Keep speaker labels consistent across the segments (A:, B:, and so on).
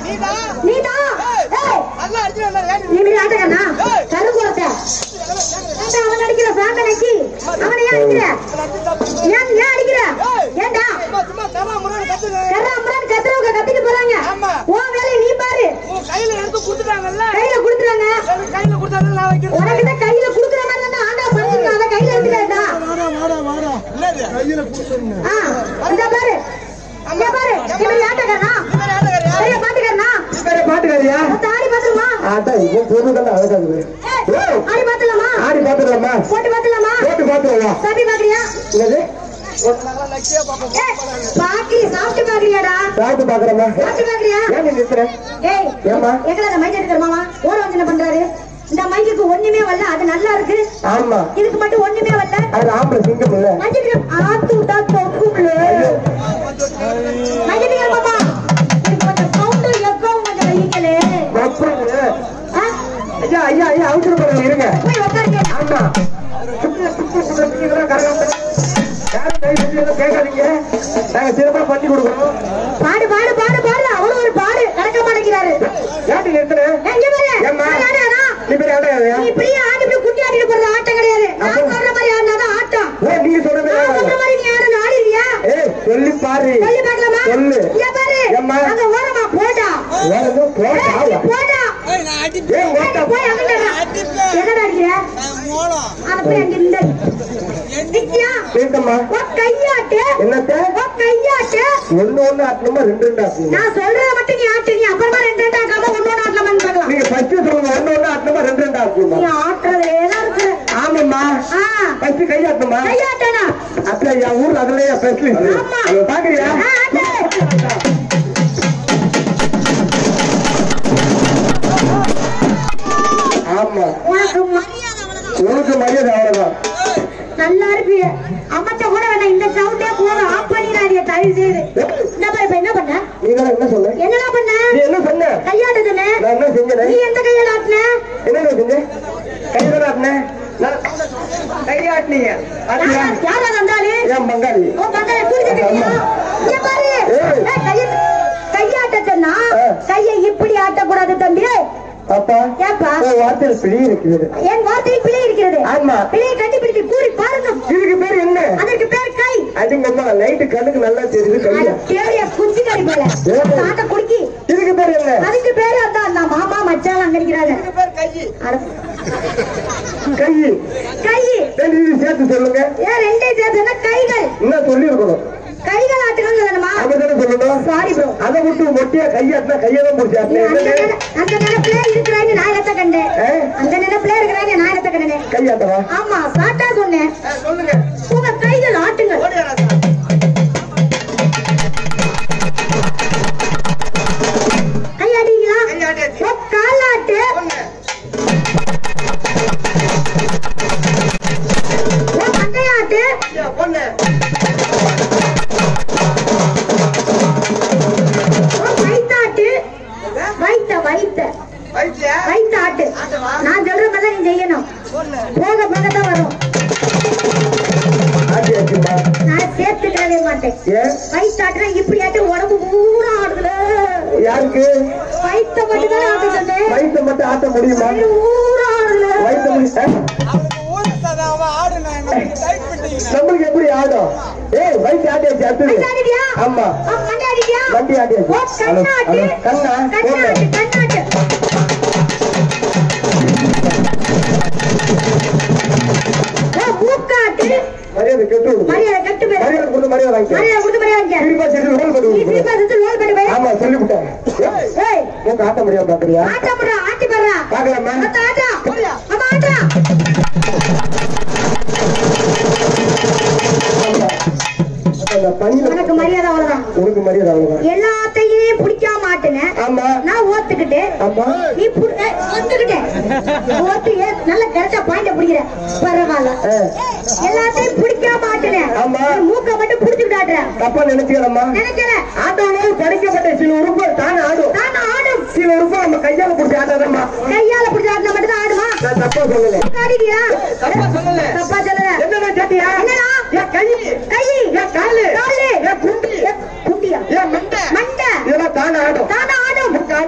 A: நீதான் ஏய், நீ மீறி ஆட்டக்காரனா கருங்குளத்தை ஏன்டா அவன் அடிக்கிற ஃபேன் அடிக்கி அவனை ஏன் அடிக்கிற ஏன் ஏன் அடிக்கிற ஏன்டா கர்ரா அம்ரான் கத்துறவங்க கத்திட்டு போறாங்க
B: ஆமா.
A: உன் வேலையை நீ பாரு
B: கையில எடுத்து கொடுத்துட்டாங்கல்ல
A: கையில குடுக்குறாங்க
B: கையில கொடுத்தாங்க நான் வைக்கிறேன்
A: உனக்கு தான் கையில குடுக்குற மாதிரி தான் ஆண்டா பண்ணிருக்கான் அதை கையில எடுத்துக்கடா ஆ இந்த பாரு இங்க பாரு இவன் ஆட்டக்காரனா பெரிய பாட்டுக்காரனா
C: வேற பாட்டுக்காரியா
A: மொத்த ஆடி பாத்துருமா
C: ஆட்டா இவன் பொருள் அழகாது
A: ஆடி பாத்துலாமா
C: ஆடி பாத்துடலாமா
A: போட்டு பாத்துலாமா
C: போட்டு பாத்துடலாம்
A: சாப்பி பாக்குறியா
C: என்னது
A: ஏய், பாக்கி சாப்பிட்டு பாக்குறியாடா
C: சாப்பிட்டு பாக்குறமா
A: சாப்பிட்டு பாக்குறியா
C: ஏன் நீ நிறுத்துற
A: ஏய்
C: ஏம்மா?
A: எங்களை அந்த மைக் எடுக்கிற மாமா ஓர வந்து என்ன பண்றாரு இந்த மைக்குக்கு ஒண்ணுமே வரல அது நல்லா இருக்கு
C: ஆமா
A: இதுக்கு மட்டும் ஒண்ணுமே வரல
C: அது ஆம்பளை சிங்கம் இல்ல
A: மஞ்சள் ஆத்து விட்டா தொக்கும்ல மஞ்சள் மாமா இதுக்கு கொஞ்சம் சவுண்டு எக்கவும் கொஞ்சம் வைங்களே
C: அப்புறம்
A: ஆ?
C: ஐயா ஐயா ஐயா அவசரப்படுங்க இருங்க
A: போய் உட்காருங்க
C: ஆமா சும்மா சும்மா சும்மா நீங்க கரகாட்ட யாரும் கை வச்சு எதுவும் கேட்காதீங்க நாங்க சிறப்பா பண்ணி கொடுக்குறோம்
A: பாடு பாடு பாடு பாடு அவரும் ஒரு பாடு நடக்க மாட்டேங்கிறாரு
C: ஏன் நிறுத்துற
A: ஏய், இங்க பாரு
C: ஏம்மா?
A: நான் ஆடுறேனா?
C: நீ பேர் ஆடையா
A: நீ இப்படியே ஆடி இப்படி குட்டி ஆடிட்டு போறது ஆட்டம் கிடையாது நான் சொல்ற மாதிரி ஆடினாதான் ஆட்டம்
C: ஓ நீங்க சொல்றது
A: நான் சொல்ற மாதிரி நீ ஆடணும் ஆடிடுவியா
C: ஏய் சொல்லி பாரு
A: சொல்லி பார்க்கலாமா
C: சொல்லு
A: இங்க பாரு
C: ஏம்மா?
A: அங்க ஓரமா போடா
C: வேற ஏதோ
A: ஏய், நீ
C: போட்டா
A: போடா
C: ஏய்
A: ஏய்,
C: ஓட்டா
A: நீ போய் அங்க எங்கடா அடிக்கிற அத போய் அங்க இந்த நிக்கியா
C: கேட்டம்மா
A: உன் கையாட்டு
C: என்னத்த
A: உன் கையாட்டு
C: ஒண்ணு ஒண்ணு ஆட்டணுமா ரெண்டு ரெண்டு ஆட்டணுமா
A: நான் சொல்றத மட்டும் நீ ஆட்டு நீ அப்புறமா ரெண்டு ரெண்டு ஆக்காம ஒண்ணு ஒண்ணு ஆட்டலாமான்னு பார்க்கலாம்
C: நீங்க ஃபர்ஸ்ட் சொல்லுங்க ஒண்ணு ஒண்ணு ஆட்டணுமா ரெண்டு ரெண்டு ஆட்டணுமா
A: நீ ஆட்டுறதுலே தான் இருக்கிற
C: ஆமாம்மா
A: ஆ
C: ஃபர்ஸ்ட் கை ஆட்டணுமா
A: கையாட்டனா
C: அப்ப என் ஊர்ல அதுலயே ஸ்பெஷலிஸ்ட்
A: ஆமா.
C: பாக்குறியா
A: ஆ, ஆட்டு.
C: ஆமா
A: உனக்கு மரியாதை அவ்வளவுதான்.
C: உனக்கு மரியாதை அவ்வளவுதான்
A: நல்லா இருப்பிய அம்மத்த கூட வேணாம் இந்த சவுண்டே போதும் ஆஃப் பண்ணிடாதீங்க தயவு செய்து இந்த பாரு இப்ப என்ன பண்ண
C: நீங்க என்ன சொன்ன
A: என்னடா பண்ண
C: நீ என்ன சொன்ன
A: கையாட்டுதுன்னு
C: நான் என்ன செஞ்சேன்
A: நீ எந்த கையால ஆட்டின
C: என்ன செஞ்சேன் கை தானே ஆட்டினேன் நான் கை ஆட்டினீங்க ஆட்டியா
A: யாரா- யாரா வந்தாலே
C: ஏன் பங்காளி
A: ஓ பங்காளி குடிச்சிட்டீங்க இங்க பாரு
C: ஏய்.
A: ஏய், கைய கையாட்ட சொன்னா
C: ஆ.
A: கையை இப்படி ஆட்டக்கூடாது தம்பி
C: அப்பா
A: ஏப்பா
C: உன் வார்த்தையில் பிழை இருக்குது
A: என் வார்த்தையில் பிழை இருக்கிறது
C: ஆமா
A: பிழையை கண்டுபிடித்து கூறி பாருங்க
C: இதுக்கு பேர் என்ன
A: அதற்கு பேர் கை
C: அதுங்கம்மா லைட்டு கண்ணுக்கு நல்லா தெரியுது கையா
A: தேவையா குச்சி கறி போல
C: ஏய்.
A: ஆட்ட குடிக்கி
C: இதுக்கு பேர் என்ன
A: அதுக்கு பேரு அதான் அந்த மாமா மச்சான் அங்க இருக்கிறாங்க அட,
C: கை
A: கை
C: ரெண்டு இது சேர்த்து சொல்லுங்க
A: ஏன் ரெண்டே சேர்த்துனா கைகள்
C: என்ன சொல்லி இருக்கணும்
A: கைகள் ஆட்டுகள் சொல்லணுமா
C: அப்படிதானே சொல்லணும்
A: சாரி ப்ரோ
C: அதை விட்டு மொட்டியா கையாட்டினா கையதான்
A: நீ அந்த
C: முடிச்சாட்டினேன்
A: நினை- அந்த நினைப்புல இருக்கிறாங்க நான் இடத்த கண்டேன்
C: ஆ?
A: அந்த நினைப்புல இருக்கிறாங்க நான் இடத்த கண்டேன்
C: கையாட்டவா
A: ஆமா சாட்டா சொன்னேன்
C: சொல்லுங்க
A: உங்க கைகள் ஆட்டுங்கள் கையாட்டீங்களா ஓ, காலாட்டு ஓ, மண்டையாட்டு ஓ, வயித்தாட்டு வைத்த வைத்த வைத்த ஆட்டு நான் சொல்ற மாதிரி நீ செய்யணும் போக போக தான் வரும்
C: ஆட்டி ஆச்சுமா
A: நான் சேர்த்துக்கவே மாட்டேன்
C: ஏன்
A: வயிற்றாட்டுனா இப்படி ஆட்டு உடம்பு பூரா ஆடுதுல
C: யாருக்கு
A: வயிற்ற மட்டும் தான் ஆட்டு சொன்னேன்
C: வயிற்ற மட்டும் ஆட்ட முடியுமா
A: வயிறு பூரா ஆடுதுல
C: வயிற்ற முடியும் நம்மளுக்கு எப்படி ஆடும் ஏய் வயிற்று ஆட்டியாச்சு அடுத்தது
A: வயிற்றாடிட்டியா
C: ஆமா
A: ஆ, மண்டையாடிட்டியா
C: வண்டி ஆட்டியாச்சு
A: ஓ, கண்ணாட்டு
C: ஹலோ, கண்ணா போங்க.
A: கண்ணாட்டு கண்ணாட்டு ஓ, மூக்காட்டு
C: மரியாதை கெட்டு விடுங்க.
A: மரியாதை கட்டு பேரு
C: மரியாதை கொடுத்து மரியாதை வாங்கிக்க
A: மரியாதை கொடுத்து மரியாதை வாங்கிக்க.
C: திருப்பா சரி ரோல் பண்ணி
A: நீ
C: விடுங்க.
A: திருப்பி அதை ரோல் பண்ணி போய்
C: ஆமா சொல்லிவிட்டேன்
A: ஏய்
C: மூக்கு ஆட்ட முடியாம பாக்குறியா
A: ஆட்ட முறை ஆட்டி பாடுறா
C: பாக்கலாமா
A: மொத்த ஆட்டா அம்மா ஆட்டா
C: அப்ப இந்த பணியில
A: உனக்கு மரியாதை அவ்வளவுதான்
C: உனக்கு மரியாதை அவ்வளவுதான்
A: எல்லாத்தையுமே பிடிக்காம மாட்டுனேன்
C: ஆமா
A: நான் ஓத்துக்கிட்டேன்
C: ஆமா
A: நீ புடி- ஏய், ஒத்துக்கிட்டேன் ஓத்து ஏ- நல்ல கரெக்டா பாயிண்ட பிடிக்கிற பரவாயில்ல
C: ஆ,
A: எல்லாத்தையும் பிடிக்காம மாட்டுனேன்
C: ஆமா.
A: மூக்க மட்டும் புடிச்சு விடாடுற
C: தப்பா நினைச்சுக்கிறம்மா
A: நினைக்கல
C: ஆட்டாலும் படைக்கப்பட்ட சில உறுப்புகள் தானே ஆடும்
A: நான் ஆடும்
C: சில உறுப்பு நம்ம கையால பிடிச்சி ஆட்டாதம்மா
A: கையால பிடிச்ச ஆட்டினா மட்டும் தான் ஆடுமா
C: நான் தப்பா சொல்லல
A: ஆடிடியா
C: தப்பா சொல்லல
A: தப்பா சொல்லல
C: என்னடா சாட்டியா
A: என்னடா?
C: என் கை
A: கை
C: என் காலு
A: காலு
C: என் குண்டி
A: ஏ, குட்டியா
C: என் மண்டை
A: மண்டை
C: இதெல்லாம் தானே ஆடும்
A: தானே ஆடும்
C: முக்கா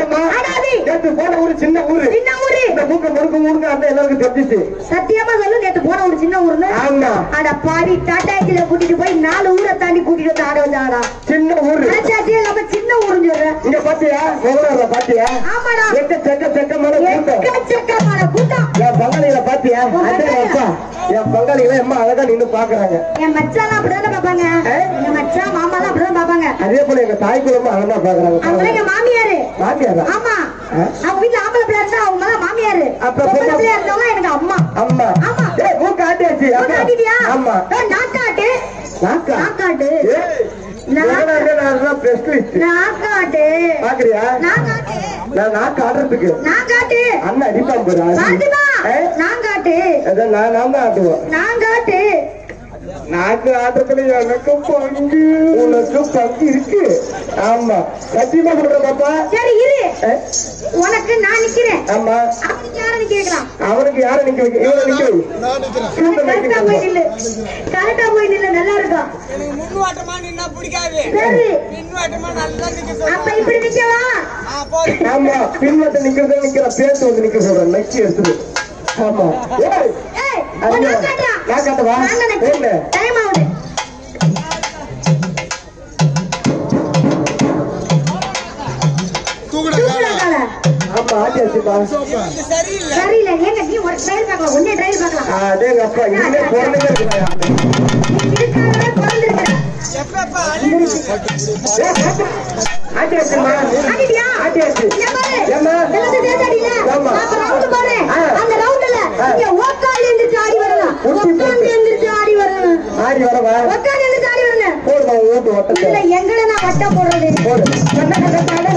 C: நேத்து போன ஊரு சின்ன ஊரு
A: சின்ன ஊரு
C: இந்த மூக்க முறுக்கு முறுக்கு அந்த எல்லாருக்கும் தெரிஞ்சிச்சு
A: சத்தியமா சொல்லு நேத்து போன ஒரு சின்ன ஊர்ல
C: ஆமா
A: அட பாடி டாட்டாச்சில கூட்டிட்டு போய் நாலு ஊரை தாண்டி கூட்டிட்டு வந்து ஆட வந்தாடா
C: சின்ன ஊரு
A: டாட்டாச்சியே இல்லாம சின்ன ஊருன்னு சொல்றேன்
C: இங்க பாத்தியா முகலாறுல பாத்தியா
A: ஆமாடா
C: எக்க செக்க செக்கமான கூட்டம்
A: எக்கச்சக்கமான கூட்டம்
C: என் பங்காளிகளை பாத்தியா அதே அப்பா என் பங்காளிகளை அம்மா அழகா நின்னு பாக்குறாங்க
A: என் மச்சான் அப்படிதான் பாப்பாங்க எங்க மச்சான் மாமாலாம் அப்படிதான் பாப்பாங்க
C: அதே போல எங்க தாய் குலமும் அழகா
A: அவங்க
C: பாக்குறாங்க
A: எங்க மாமியாரு
C: மாமியாரா
A: ஆமா
C: ஆ?
A: அவங்க வீட்டுல ஆம்பளை பிள்ளை இருந்தா அவங்க எல்லாம் மாமியாரு
C: அப்ப
A: பொம்பளை
C: பொண்ணு-
A: பிள்ளையா இருந்தவங்க எனக்கு அம்மா
C: அம்மா
A: ஆமா.
C: ஏய் மூக்கு ஆட்டியாச்சு
A: உனக்கு
C: அம்மா.
A: காட்டிட்டியா?
C: ஆமா
A: ஏய், நாக்காட்டு
C: நாக்கா
A: நாக்காட்டு
C: ஏய்,
A: நான்-
C: முகலாறுல நான் தான் specialist.
A: நாக்காட்டு
C: பாக்குறியா
A: நாக்காட்டு
C: நான் நாக்கு ஆடுறதுக்கு
A: நாக்காட்டு
C: அண்ணன் அடிப்பான் பாரு அது.
A: பாத்துமா
C: ஏ?
A: நாங்காட்டு
C: அதான் நான் நான் தான் ஆட்டுவேன்
A: நாங்காட்டு
C: நாக்கு ஆட்டத்துல எனக்கு பங்கு உனக்கு பங்கு இருக்கு ஆமா சத்தியமா சொல்றேன் பாப்பா
A: சரி இரு
C: ஏ?
A: உனக்கு நான் நிக்கிறேன்
C: ஆமா
A: அவனுக்கு யாரை நிக்க வைக்கலாம்
C: அவனுக்கு யார நிக்க வைக்க இவனை நிக்க வை கூட்டம்
A: கரெக்டா போய்
C: வைக்க
A: நில்லு கரெக்டா போய் நில்லு நல்லா இருக்கும்
B: எனக்கு முன்வாட்டமா நின்னா பிடிக்காது
A: சரி
B: பின்வாட்டமா நல்லா நிக்க
A: அப்ப
B: சொல்லுவாங்க
A: இப்படி நிக்கவா
B: ஆ போதும்
C: ஆமா பின்வட்ட நிக்கிறத நிக்கிற பேச்சு வந்து நிக்க சொல்றேன் நக்கி எடுத்துரு ஆமா ஏய்
A: ஏய்
C: ஐயோ,
A: உன் நான் காட்டுறா
C: நான் காட்டவா? போங்க.
A: டைம் ஆகுது தூக்குடா காலை.
C: ஆமா ஆட்டியாச்சுப்பா
B: இது சரியில்லை
A: சரியில்லை ஏங்க நீ ஒரு ட்ரையல் பார்க்கலாம் ஒன்னே ட்ரையல் பார்க்கலாம்
C: அடேங்க அப்பா இனிமே பிறந்தே இருக்குதா
A: நீ இதுக்காகவே பிறந்திருக்கிற
B: எப்பப்பா
C: ஆட்டியாச்சுமா
A: ஆட்டிட்டியா?
C: ஆட்டியாச்சு
A: இங்க பாரு.
C: ஏம்மா?
A: எல்லாத்தையும் சேர்த்து அடியில.
C: ஆமா.
A: அப்ப round பாரு.
C: ஆ.
A: அந்த roundல
C: ஆ.
A: இங்க உக்காந்து எந்திரிச்சு ஆடி வரணும்.
C: உருட்டி போட்டு.
A: உக்காந்து எந்திரிச்சு ஆடி வரணும்.
C: ஆடி வரவா
A: உக்காந்து எந்திரிச்சு ஆடி வரணும்.
C: போடுமா ஓட்டு ஓட்டத்தை
A: இதுல எங்களை நான் வட்டம் போடுறது
C: போடு கண்ண கண்ண